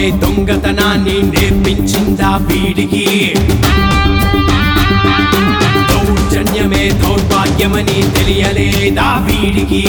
వారసత్వమే దొంగతనాన్ని నేర్పించిందా వీడికి దౌర్జన్యమే దౌర్భాగ్యమని తెలియలేదా వీడికి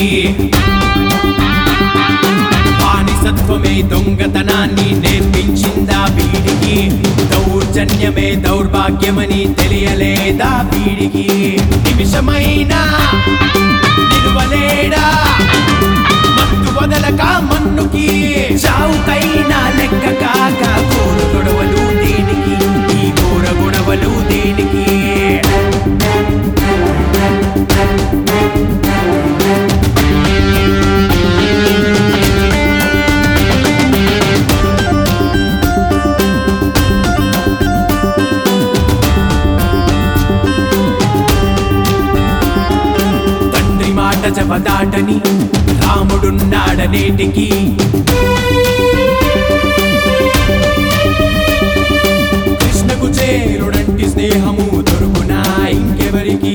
బానిసత్వమే దొంగతనాన్ని నేర్పించిందా వీడికి దౌర్జన్యమే దౌర్భాగ్యమని తెలియలేదా వీడికి నిమిషమైనా నిలువలేడా మత్తు వదలక మన్నుకి చావుకైనా లెక్క కాక కోర గొడవలు దేనికి ఈ కోర గొడవలు దేనికి తండ్రి మాట జపదాటని రాముడున్నాడనేటికి కృష్ణకు చేరుడంటి స్నేహము దొరుకునా ఇంకెవరికి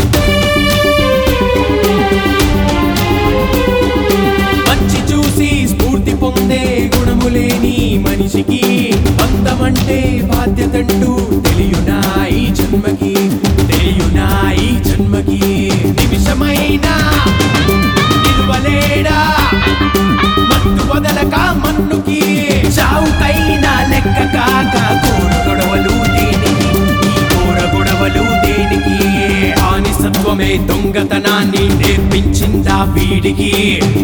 మంచి చూసి స్ఫూర్తి పొందే గుణము లేని మనిషికి బంధమంటే బాధ్యతంటూ తెలియునా ఈ జన్మకి తెలియునా ఈ జన్మకి నిమిషమైనా నిలువలేడా మత్తు వదలక మన్నుకి చావుకైనా లెక్క కాక కోర గొడవలు దేనికి ఈ కోర గొడవలు దేనికి బానిసత్వమే దొంగతనాన్ని నేర్పించిందా వీడికి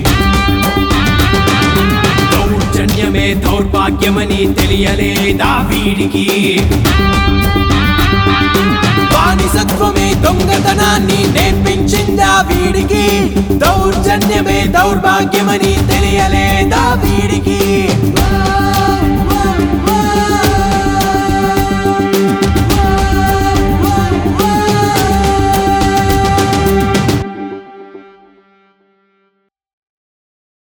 దౌర్జన్యమే దౌర్భాగ్యమని తెలియలేదా వీడికి బానిసత్వమే దొంగతనాన్ని నేర్పించిందా వీడికి దౌర్జన్యమే దౌర్భాగ్యమని తెలియలేదా వీడికి